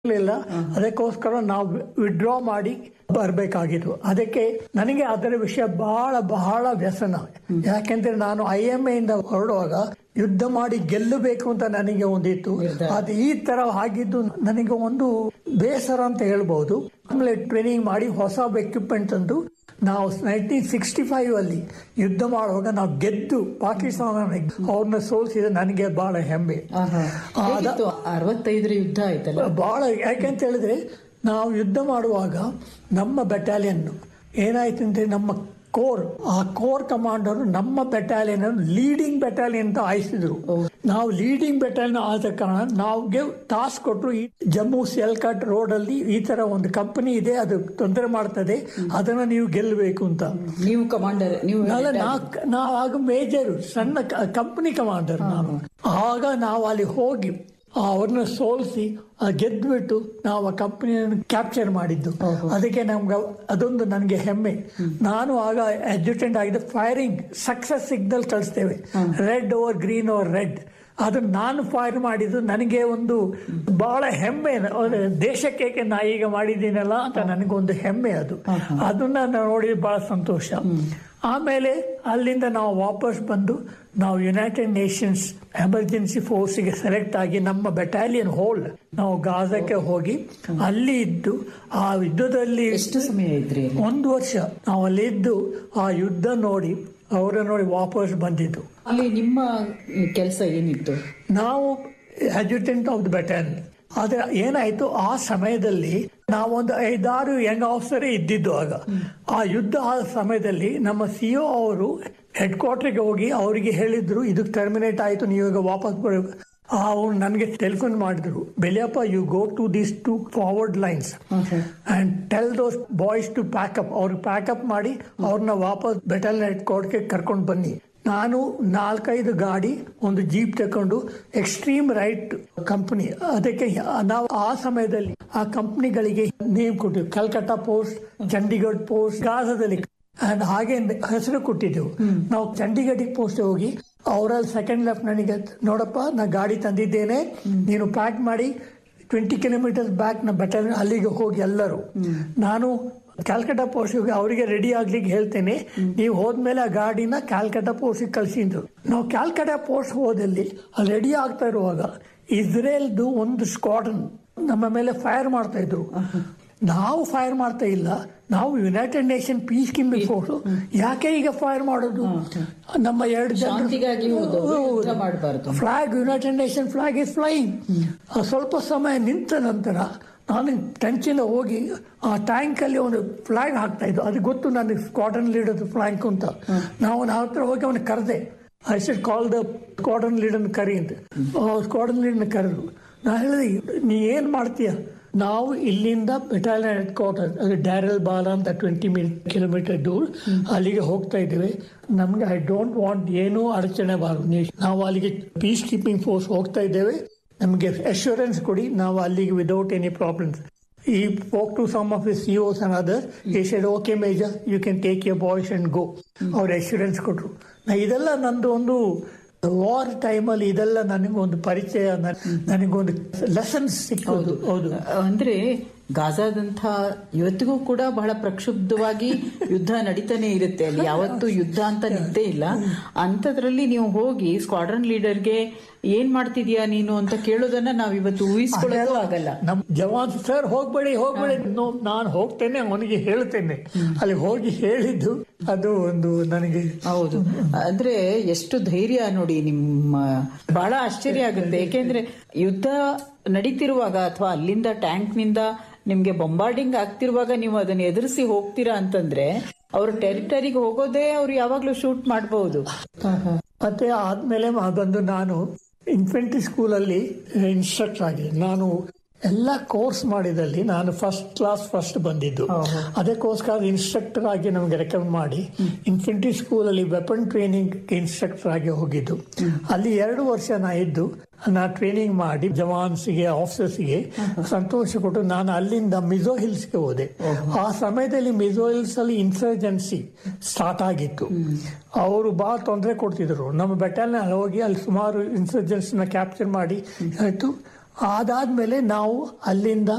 ಇರಲಿಲ್ಲ ಅದಕ್ಕೋಸ್ಕರ ನಾವು ವಿಡ್ರಾ ಮಾಡಿ ಬರಬೇಕಾಗಿತ್ತು ಅದಕ್ಕೆ ನನಗೆ ಅದರ ವಿಷಯ ಬಹಳ ಬಹಳ ವ್ಯಸನ ಯಾಕೆಂದ್ರೆ ನಾನು ಐ ಎಂ ಇಂದ ಹೊರಡುವಾಗ ಯುದ್ಧ ಮಾಡಿ ಗೆಲ್ಲಬೇಕು ಅಂತ ನನಗೆ ಒಂದಿತ್ತು ಅದು ಈ ತರ ಆಗಿದ್ದು ನನಗೆ ಒಂದು ಬೇಸರ ಅಂತ ಹೇಳ್ಬಹುದು ಆಮೇಲೆ ಟ್ರೈನಿಂಗ್ ಮಾಡಿ ಹೊಸ ಎಕ್ವಿಪ್ಮೆಂಟ್ ತಂದು ನಾವು ನೈನ್ಟೀನ್ ಸಿಕ್ಸ್ಟಿ ಫೈವ್ ಅಲ್ಲಿ ಯುದ್ಧ ಮಾಡುವಾಗ ನಾವು ಗೆದ್ದು ಪಾಕಿಸ್ತಾನ ಅವ್ರನ್ನ ಸೋಲಿಸಿದ ನನಗೆ ಬಹಳ ಹೆಮ್ಮೆ ಹೇಗಿತ್ತು? ಅರವತ್ತೈದರ ಯುದ್ಧ ಆಯ್ತಲ್ಲ ಬಹಳ ಯಾಕೆಂತ ಹೇಳಿದ್ರೆ ನಾವು ಯುದ್ಧ ಮಾಡುವಾಗ ನಮ್ಮ ಬೆಟಾಲಿಯನ್ ಏನಾಯ್ತು ಅಂದ್ರೆ ನಮ್ಮ ಕೋರ್ ಆ ಕೋರ್ ಕಮಾಂಡರ್ ನಮ್ಮ ಬೆಟಾಲಿಯನ್ ಲೀಡಿಂಗ್ ಬೆಟಾಲಿಯನ್ ಅಂತ ಆಯಿಸಿದ್ರು ನಾವು ಲೀಡಿಂಗ್ ಬೆಟಾಲಿಯನ್ ಆದ ಕಾರಣ ನಾವ್ಗೆ ಟಾಸ್ಕ್ ಕೊಟ್ಟರು ಈ ಜಮ್ಮು ಸೆಲ್ಕಟ್ ರೋಡ್ ಅಲ್ಲಿ ಈ ತರ ಒಂದು ಕಂಪನಿ ಇದೆ ಅದು ತೊಂದರೆ ಮಾಡ್ತದೆ ಅದನ್ನ ನೀವು ಗೆಲ್ಲಬೇಕು ಅಂತ ನೀವು ಕಮಾಂಡರ್ ನೀವು ಅಲ್ಲ ನಾ ನಾ ಆಗ ಮೇಜರ್ ಸಣ್ಣ ಕಂಪನಿ ಕಮಾಂಡರ್ ನಾನು ಆಗ ನಾವು ಅಲ್ಲಿ ಹೋಗಿ ಅವ್ರನ್ನ ಸೋಲಿಸಿ ಗೆದ್ಬಿಟ್ಟು ನಾವು ಆ ಕಂಪನಿಯನ್ನು ಕ್ಯಾಪ್ಚರ್ ಮಾಡಿದ್ದು ಅದಕ್ಕೆ ನಮ್ಗೆ ಅದೊಂದು ನನಗೆ ಹೆಮ್ಮೆ ನಾನು ಆಗ ಅಡ್ಜುಟೆಂಟ್ ಆಗಿದ್ದ ಫೈರಿಂಗ್ ಸಕ್ಸಸ್ ಸಿಗ್ನಲ್ ಕಳಿಸ್ತೇವೆ red over green over red ಅದನ್ನ ನಾನು ಫೈರ್ ಮಾಡಿದ್ದು ನನಗೆ ಒಂದು ಬಹಳ ಹೆಮ್ಮೆ ಅವ್ರ ದೇಶಕ್ಕೆ ಏಕೆ ನಾ ಈಗ ಮಾಡಿದ್ದೀನಲ್ಲ ಅಂತ ನನಗೊಂದು ಹೆಮ್ಮೆ ಅದು ಅದನ್ನ ನಾನು ನೋಡಿ ಬಹಳ ಸಂತೋಷ ಆಮೇಲೆ ಅಲ್ಲಿಂದ ನಾವು ವಾಪಸ್ ಬಂದು ನಾವು ಯುನೈಟೆಡ್ ನೇಷನ್ಸ್ ಎಮರ್ಜೆನ್ಸಿ ಫೋರ್ಸ್ಗೆ ಸೆಲೆಕ್ಟ್ ಆಗಿ ನಮ್ಮ ಬೆಟಾಲಿಯನ್ ಹೋಲ್ ನಾವು ಗಾಜಕ್ಕೆ ಹೋಗಿ ಅಲ್ಲಿ ಇದ್ದು ಆ ಯುದ್ಧದಲ್ಲಿ ಎಷ್ಟು ಸಮಯ ಇದ್ರಿ ಅಲ್ಲಿ? ಒಂದು ವರ್ಷ ನಾವು ಅಲ್ಲಿ ಇದ್ದು ಆ ಯುದ್ಧ ನೋಡಿ ಅವರ ನೋಡಿ ವಾಪಸ್ ಬಂದಿದ್ದು ಅಲ್ಲಿ ನಿಮ್ಮ ಕೆಲಸ ಏನಿತ್ತು ನಾವು ಅಡ್ಜುಟೆಂಟ್ ಆಫ್ ದ ಬೆಟಾಲಿಯನ್ ಆದ್ರೆ ಏನಾಯ್ತು ಆ ಸಮಯದಲ್ಲಿ ನಾವೊಂದು ಐದಾರು ಯಂಗ್ ಆಫೀಸರೇ ಇದ್ದಿದ್ದು ಆಗ ಆ ಯುದ್ಧ ಆದ ಸಮಯದಲ್ಲಿ ನಮ್ಮ ಸಿಒ ಅವರು ಹೆಡ್ ಕ್ವಾರ್ಟರ್ಗೆ ಹೋಗಿ ಅವರಿಗೆ ಹೇಳಿದ್ರು ಇದು ಟರ್ಮಿನೇಟ್ ಆಯ್ತು ನೀವು ಈಗ ವಾಪಸ್ ಬರಬೇಕು ಅವ್ರು ನನಗೆ ಟೆಲಿಫೋನ್ ಮಾಡಿದ್ರು Beliappa you go to these two forward lines and tell those boys to pack up ಅವ್ರು ಪ್ಯಾಕಪ್ ಮಾಡಿ ಅವ್ರನ್ನ ವಾಪಸ್ ಬೆಟಲ್ ಹೆಡ್ ಕ್ವಾರ್ಟರ್ಗೆ ಕರ್ಕೊಂಡು ಬನ್ನಿ ನಾನು ನಾಲ್ಕೈದು ಗಾಡಿ ಒಂದು ಜೀಪ್ ತಕೊಂಡು ಎಕ್ಸ್ಟ್ರೀಮ್ ರೈಟ್ ಕಂಪನಿ ಅದಕ್ಕೆ ನಾವು ಆ ಸಮಯದಲ್ಲಿ ಆ ಕಂಪನಿಗಳಿಗೆ ನೇಮ್ ಕೊಟ್ಟಿವಿ ಕಲ್ಕತ್ತಾ ಪೋಸ್ಟ್ ಚಂಡೀಗಢ ಪೋಸ್ಟ್ ಗಾಜಾದಲ್ಲಿ ಅಂಡ್ ಹಾಗೆ ಹೆಸರು ಕೊಟ್ಟಿದ್ದೆವು ನಾವು ಚಂಡೀಗಢಿಗೆ ಪೋಸ್ಟ್ ಹೋಗಿ ಅವರಲ್ಲಿ ಸೆಕೆಂಡ್ ಲೆಫ್ಟ್ ನನಗೆ ನೋಡಪ್ಪ ನಾ ಗಾಡಿ ತಂದಿದ್ದೇನೆ ನೀನು ಪ್ಯಾಕ್ ಮಾಡಿ ಟ್ವೆಂಟಿ ಕಿಲೋಮೀಟರ್ಸ್ ಬ್ಯಾಕ್ ನಮ್ಮ ಬೆಟಲ್ ಅಲ್ಲಿಗೆ ಹೋಗಿ ಎಲ್ಲರೂ ನಾನು ಕ್ಯಾಲ್ಕಟಾ ಪೋಸ್ಟ್ಗೆ ಅವರಿಗೆ ರೆಡಿ ಆಗ್ಲಿಕ್ಕೆ ಹೇಳ್ತೇನೆ ನೀವು ಹೋದ್ಮೇಲೆ ಆ ಗಾಡಿನ ಕ್ಯಾಲ್ಕಟಾ ಪೋಸ್ಟ್ಗೆ ಕಳಿಸಿದ್ರು ನಾವು ಕ್ಯಾಲ್ಕಟಾ ಪೋಸ್ಟ್ ಹೋದಲ್ಲಿ ಅಲ್ಲಿ ರೆಡಿ ಆಗ್ತಾ ಇರುವಾಗ ಇಸ್ರೇಲ್ದು ಒಂದು ಸ್ಕ್ವಾಡನ್ ನಮ್ಮ ಮೇಲೆ ಫೈರ್ ಮಾಡ್ತಾ ಇದ್ರು ನಾವು ಫೈರ್ ಮಾಡ್ತಾ ಇಲ್ಲ ನಾವು United Nation peacekeeping force ಯಾಕೆ ಈಗ ಫೈರ್ ಮಾಡೋದು ನಮ್ಮ ಎರಡು ಶಾಂತಿಗಾಗಿ ಹೋದವರು ಯುದ್ಧ ಮಾಡಬಾರ್ದು flag United Nation flag is flying ಸ್ವಲ್ಪ ಸಮಯ ನಿಂತ ನಂತರ ನಾನು ಟೆನ್ಷನ್ ಹೋಗಿ ಆ ಟ್ಯಾಂಕ್ ಅಲ್ಲಿ ಒಂದು ಫ್ಲಾಗ್ ಹಾಕ್ತಾ ಇದ್ದು ಅದು ಗೊತ್ತು ನನಗೆ ಸ್ಕ್ವಾಡನ್ ಲೀಡರ್ ಫ್ಲಾಗ್ ಅಂತ ನಾವು ಅವನ ಹತ್ರ ಹೋಗಿ ಅವನ ಕರೆದೆ I should call the squadron leader ಕರಿ ಅಂತ ಸ್ಕ್ವಾಡನ್ ಲೀಡರ್ನ ಕರೆದು ನಾ ಹೇಳಿದೆ ನೀ ಏನ್ ಮಾಡ್ತೀಯ ನಾವು ಇಲ್ಲಿಂದ ಬೆಟಾಲಿಯನ್ ಹೆಡ್ ಕ್ವಾರ್ಟರ್ ಅದು ಡ್ಯಾರಲ್ ಬಾಲ ಅಂತ ಟ್ವೆಂಟಿ ಮಿನಿಟ್ ಕಿಲೋಮೀಟರ್ ದೂರ ಅಲ್ಲಿಗೆ ಹೋಗ್ತಾ ಇದ್ದೇವೆ ನಮ್ಗೆ ಐ ಡೋಂಟ್ ವಾಂಟ್ ಏನೂ ಅಡಚಣೆ ಬಾರದು ನೀವು- ನಾವು ಅಲ್ಲಿಗೆ ಪೀಸ್ ಕೀಪಿಂಗ್ ಫೋರ್ಸ್ ಹೋಗ್ತಾ ಇದ್ದೇವೆ ನಮಗೆ ಅಶ್ಯೂರೆನ್ಸ್ ಕೊಡಿ ನಾವು ಅಲ್ಲಿಗೆ without any problems I spoke to some of the COs and other I said okay major you can take your boys and go ಅವ್ರು ಅಶ್ಯೂರೆನ್ಸ್ ಕೊಟ್ರು ನಾ ಇದೆಲ್ಲ ನಂದು ಒಂದು ವಾರ್ ಟೈಮಲ್ಲಿ ಇದೆಲ್ಲ ನನಗೊಂದು ಪರಿಚಯ ನನ್- ನನಗೊಂದು ಲೆಸನ್ಸ್ ಸಿಕ್ಕೋದು ಹೌದು ಅಂದ್ರೆ ಗಾಜಾದಂಥ ಇವತ್ತಿಗೂ ಕೂಡ ಬಹಳ ಪ್ರಕ್ಷುಬ್ಧವಾಗಿ ಯುದ್ಧ ನಡೀತಾನೆ ಇರುತ್ತೆ ಅಲ್ಲಿ ಯಾವತ್ತೂ ಯುದ್ಧ ಅಂತ ನಿದ್ದೆ ಇಲ್ಲ ಅಂಥದ್ರಲ್ಲಿ ನೀವು ಹೋಗಿ ಸ್ಕ್ವಾಡ್ರನ್ ಲೀಡರ್ಗೆ ಏನ್ ಮಾಡ್ತಿದ್ಯಾ ನೀನು ಅಂತ ಕೇಳೋದನ್ನ ನಾವ್ ಇವತ್ತು ಊಹಿಸ್ಕೊಳ್ಳೋದು ಆಗಲ್ಲ ನಮ್ ಜವಾನ್ ಸರ್ ಹೋಗ್ಬೇಡಿ ಹೋಗ್ಬೇಡಿ ನೋ- ನಾನು ಹೋಗ್ತೇನೆ ಅವನಿಗೆ ಹೇಳ್ತೇನೆ ಅಲ್ಲಿ ಹೋಗಿ ಹೇಳಿದ್ದು ಅದು ಒಂದು ನನಗೆ ಹೌದು ಅಂದ್ರೆ ಎಷ್ಟು ಧೈರ್ಯ ನೋಡಿ ನಿಮ್ಮ ಬಹಳ ಆಶ್ಚರ್ಯ ಆಗುತ್ತೆ ಏಕೆಂದ್ರೆ ಯುದ್ಧ ನಡೀತಿರುವಾಗ ಅಥವಾ ಅಲ್ಲಿಂದ ಟ್ಯಾಂಕ್ ನಿಂದ ನಿಮ್ಗೆ ಬೊಂಬಾರ್ಡಿಂಗ್ ಆಗ್ತಿರುವಾಗ ನೀವು ಅದನ್ನ ಎದುರಿಸಿ ಹೋಗ್ತೀರಾ ಅಂತಂದ್ರೆ ಅವ್ರ ಟೆರಿಟರಿಗೆ ಹೋಗೋದೇ ಅವ್ರು ಯಾವಾಗ್ಲೂ ಶೂಟ್ ಮಾಡಬಹುದು ಮತ್ತೆ ಆದ್ಮೇಲೆ ಬಂದು ನಾನು ಇನ್ಫೆಂಟ್ರಿ ಸ್ಕೂಲಲ್ಲಿ ಇನ್ಸ್ಟ್ರಕ್ಟರ್ ಆಗಿದೆ ನಾನು ಎಲ್ಲ ಕೋರ್ಸ್ ಮಾಡಿದಲ್ಲಿ ನಾನು ಫಸ್ಟ್ ಕ್ಲಾಸ್ ಫಸ್ಟ್ ಬಂದಿದ್ದು ಅದಕ್ಕೋಸ್ಕರ ಇನ್ಸ್ಟ್ರಕ್ಟರ್ ಆಗಿ ನಮಗೆ ರೆಕಮೆಂಡ್ ಮಾಡಿ ಇನ್ಫೆಂಟ್ರಿ ಸ್ಕೂಲಲ್ಲಿ ವೆಪನ್ ಟ್ರೈನಿಂಗ್ ಇನ್ಸ್ಟ್ರಕ್ಟರ್ ಆಗಿ ಹೋಗಿದ್ದು ಅಲ್ಲಿ ಎರಡು ವರ್ಷ ನಾ ಇದ್ದು ನಾ ಟ್ರೈನಿಂಗ್ ಮಾಡಿ ಜವಾನ್ಸ್ಗೆ ಆಫೀಸರ್ಸ್ಗೆ ಸಂತೋಷ ಕೊಟ್ಟು ನಾನು ಅಲ್ಲಿಂದ ಮಿಜೋ ಹಿಲ್ಸ್ಗೆ ಹೋದೆ ಆ ಸಮಯದಲ್ಲಿ ಮಿಜೋ ಹಿಲ್ಸ್ ಅಲ್ಲಿ ಇನ್ಸರ್ಜೆನ್ಸಿ ಸ್ಟಾರ್ಟ್ ಆಗಿತ್ತು ಅವರು ಬಹಳ ತೊಂದರೆ ಕೊಡ್ತಿದ್ರು ನಮ್ಮ ಬೆಟಾಲಿಯನ್ ಹೋಗಿ ಅಲ್ಲಿ ಸುಮಾರು ಇನ್ಸರ್ಜೆನ್ಸ್ ನ ಕ್ಯಾಪ್ಚರ್ ಮಾಡಿ ಆಯ್ತು ಅದಾದ್ಮೇಲೆ ನಾವು ಅಲ್ಲಿಂದ